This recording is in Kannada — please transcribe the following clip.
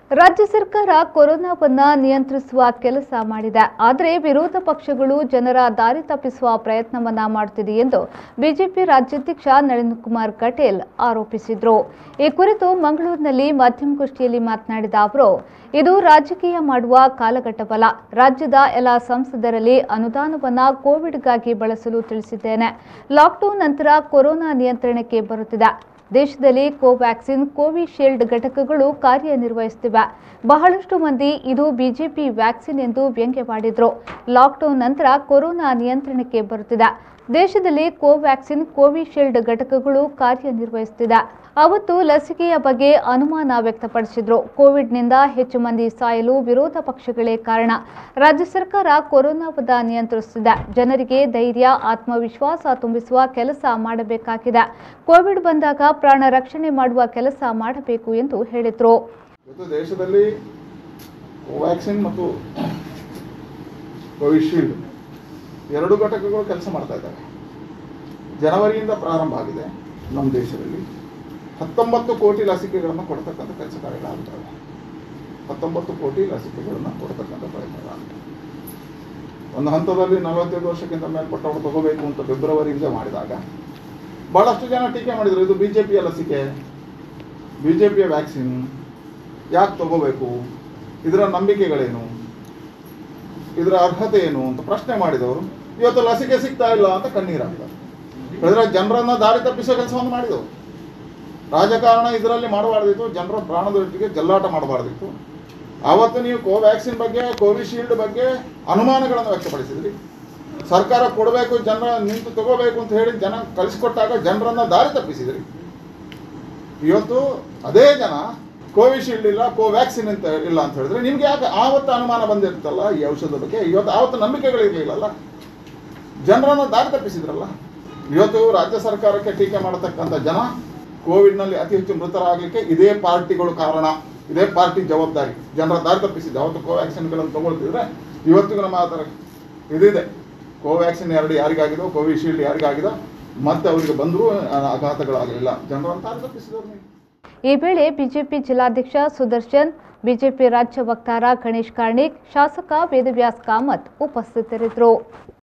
ರಾಜ್ಯ ಸರ್ಕಾರ ಕೊರೋನಾವನ್ನ ನಿಯಂತ್ರಿಸುವ ಕೆಲಸ ಮಾಡಿದೆ ಆದರೆ ವಿರೋಧ ಪಕ್ಷಗಳು ಜನರ ದಾರಿ ತಪ್ಪಿಸುವ ಪ್ರಯತ್ನವನ್ನ ಮಾಡುತ್ತಿದೆ ಎಂದು ಬಿಜೆಪಿ ರಾಜ್ಯಾಧ್ಯಕ್ಷ ನಳಿನ್ ಕುಮಾರ್ ಕಟೇಲ್ ಆರೋಪಿಸಿದರು ಈ ಕುರಿತು ಮಂಗಳೂರಿನಲ್ಲಿ ಮಾಧ್ಯಮಗೋಷ್ಠಿಯಲ್ಲಿ ಮಾತನಾಡಿದ ಅವರು ಇದು ರಾಜಕೀಯ ಮಾಡುವ ಕಾಲಘಟ್ಟವಲ್ಲ ರಾಜ್ಯದ ಎಲ್ಲ ಸಂಸದರಲ್ಲಿ ಅನುದಾನವನ್ನ ಕೋವಿಡ್ಗಾಗಿ ಬಳಸಲು ತಿಳಿಸಿದ್ದೇನೆ ಲಾಕ್ಡೌನ್ ನಂತರ ಕೊರೋನಾ ನಿಯಂತ್ರಣಕ್ಕೆ ಬರುತ್ತಿದೆ ದೇಶದಲ್ಲಿ ಕೋವ್ಯಾಕ್ಸಿನ್ ಕೋವಿಶೀಲ್ಡ್ ಘಟಕಗಳು ಕಾರ್ಯನಿರ್ವಹಿಸುತ್ತಿವೆ ಬಹಳಷ್ಟು ಮಂದಿ ಇದು ಬಿಜೆಪಿ ವ್ಯಾಕ್ಸಿನ್ ಎಂದು ವ್ಯಂಗ್ಯವಾಡಿದ್ರು ಲಾಕ್ಡೌನ್ ನಂತರ ಕೊರೋನಾ ನಿಯಂತ್ರಣಕ್ಕೆ ಬರುತ್ತಿದೆ ದೇಶದಲ್ಲಿ ಕೋವ್ಯಾಕ್ಸಿನ್ ಕೋವಿಶೀಲ್ಡ್ ಘಟಕಗಳು ಕಾರ್ಯನಿರ್ವಹಿಸುತ್ತಿದೆ ಅವತ್ತು ಲಸಿಕೆಯ ಬಗ್ಗೆ ಅನುಮಾನ ವ್ಯಕ್ತಪಡಿಸಿದ್ರು ಕೋವಿಡ್ನಿಂದ ಹೆಚ್ಚು ಮಂದಿ ಸಾಯಲು ವಿರೋಧ ಪಕ್ಷಗಳೇ ಕಾರಣ ರಾಜ್ಯ ಸರ್ಕಾರ ಕೊರೋನಾವನ್ನ ನಿಯಂತ್ರಿಸುತ್ತಿದೆ ಜನರಿಗೆ ಧೈರ್ಯ ಆತ್ಮವಿಶ್ವಾಸ ತುಂಬಿಸುವ ಕೆಲಸ ಮಾಡಬೇಕಾಗಿದೆ ಕೋವಿಡ್ ಬಂದಾಗ ಪ್ರಾಣ ರಕ್ಷಣೆ ಮಾಡುವ ಕೆಲಸ ಮಾಡಬೇಕು ಎಂದು ಹೇಳಿದರು ಇವತ್ತು ದೇಶದಲ್ಲಿ ಕೋವ್ಯಾಕ್ಸಿನ್ ಮತ್ತು ಕೋವಿಶೀಲ್ಡ್ ಎರಡು ಘಟಕಗಳು ಕೆಲಸ ಮಾಡ್ತಾ ಇದ್ದಾವೆ ಜನವರಿಯಿಂದ ಪ್ರಾರಂಭ ಆಗಿದೆ ನಮ್ಮ ದೇಶದಲ್ಲಿ ಹತ್ತೊಂಬತ್ತು ಕೋಟಿ ಲಸಿಕೆಗಳನ್ನು ಕೊಡ್ತಕ್ಕಂಥ ಕೆಲಸ ಕಾರ್ಯಗಳಾಗ್ತವೆ ಹತ್ತೊಂಬತ್ತು ಕೋಟಿ ಲಸಿಕೆಗಳನ್ನು ಕೊಡ್ತಕ್ಕಂಥ ಪ್ರಯತ್ನಗಳಾಗ್ತವೆ ಒಂದು ಹಂತದಲ್ಲಿ ನಲವತ್ತೈದು ವರ್ಷಕ್ಕಿಂತ ಮೇಲ್ಪಟ್ಟವರು ತಗೋಬೇಕು ಅಂತ ಫೆಬ್ರವರಿಯಿಂದ ಮಾಡಿದಾಗ ಭಾಳಷ್ಟು ಜನ ಟೀಕೆ ಮಾಡಿದರು ಇದು ಬಿ ಜೆ ಪಿಯ ಲಸಿಕೆ ಬಿ ಜೆ ಪಿಯ ವ್ಯಾಕ್ಸಿನ್ ಯಾಕೆ ತಗೋಬೇಕು ಇದರ ನಂಬಿಕೆಗಳೇನು ಇದರ ಅರ್ಹತೆ ಏನು ಅಂತ ಪ್ರಶ್ನೆ ಮಾಡಿದವರು ಇವತ್ತು ಲಸಿಕೆ ಸಿಗ್ತಾ ಇಲ್ಲ ಅಂತ ಕಣ್ಣೀರಾಗ್ತಾರೆ ಹೇಳಿದ್ರೆ ಜನರನ್ನ ದಾರಿ ತಪ್ಪಿಸೋ ಕೆಲಸವನ್ನು ಮಾಡಿದವರು ರಾಜಕಾರಣ ಇದರಲ್ಲಿ ಮಾಡಬಾರ್ದಿತ್ತು ಜನರ ಪ್ರಾಣದೊಟ್ಟಿಗೆ ಜಲ್ಲಾಟ ಮಾಡಬಾರ್ದಿತ್ತು ಆವತ್ತು ನೀವು ಕೋವ್ಯಾಕ್ಸಿನ್ ಬಗ್ಗೆ ಕೋವಿಶೀಲ್ಡ್ ಬಗ್ಗೆ ಅನುಮಾನಗಳನ್ನು ವ್ಯಕ್ತಪಡಿಸಿದ್ರಿ ಸರ್ಕಾರ ಕೊಡಬೇಕು ಜನರ ನಿಂತು ತಗೋಬೇಕು ಅಂತ ಹೇಳಿ ಜನ ಕಳಿಸ್ಕೊಟ್ಟಾಗ ಜನರನ್ನ ದಾರಿ ತಪ್ಪಿಸಿದ್ರಿ ಇವತ್ತು ಅದೇ ಜನ ಕೋವಿಶೀಲ್ಡ್ ಇಲ್ಲ ಕೋವ್ಯಾಕ್ಸಿನ್ ಅಂತ ಇಲ್ಲ ಅಂತ ಹೇಳಿದ್ರೆ ನಿಮ್ಗೆ ಯಾಕೆ ಆವತ್ತು ಅನುಮಾನ ಬಂದಿರ್ತಲ್ಲ ಈ ಔಷಧದ ಬಗ್ಗೆ ಇವತ್ತು ಆವತ್ತು ನಂಬಿಕೆಗಳಿರಲಿಲ್ಲಲ್ಲ ಜನರನ್ನ ದಾರಿ ತಪ್ಪಿಸಿದ್ರಲ್ಲ ಇವತ್ತು ರಾಜ್ಯ ಸರ್ಕಾರಕ್ಕೆ ಟೀಕೆ ಮಾಡತಕ್ಕಂಥ ಜನ ಕೋವಿಡ್ನಲ್ಲಿ ಅತಿ ಹೆಚ್ಚು ಮೃತರಾಗಲಿಕ್ಕೆ ಇದೇ ಪಾರ್ಟಿಗಳು ಕಾರಣ ಇದೇ ಪಾರ್ಟಿ ಜವಾಬ್ದಾರಿ ಜನರ ದಾರಿ ತಪ್ಪಿಸಿದೆ ಅವತ್ತು ಕೋವ್ಯಾಕ್ಸಿನ್ಗಳನ್ನು ತಗೊಳ್ತಿದ್ರೆ ಇವತ್ತಿಗೂ ನಮ್ಮ ಆ ಥರ ಇದಿದೆ ಕೋವ್ಯಾಕ್ಸಿನ್ ಎರಡು ಯಾರಿಗಾಗಿದೋ ಕೋವಿಶೀಲ್ಡ್ ಯಾರಿಗಾಗಿದೋ ಮತ್ತೆ ಅವರಿಗೆ ಬಂದರೂ ಆಘಾತಗಳಾಗಲಿಲ್ಲ ಜನರನ್ನು ದಾರಿ ತಪ್ಪಿಸಿದವ್ರು ನೀವು ಈ ವೇಳೆ ಬಿಜೆಪಿ ಜಿಲ್ಲಾಧ್ಯಕ್ಷ ಸುದರ್ಶನ್ ಬಿಜೆಪಿ ರಾಜ್ಯ ವಕ್ತಾರ ಗಣೇಶ್ ಕಾರ್ಣಿಕ್ ಶಾಸಕ ವೇದವ್ಯಾಸ್ ಕಾಮತ್ ಉಪಸ್ಥಿತರಿದ್ದರು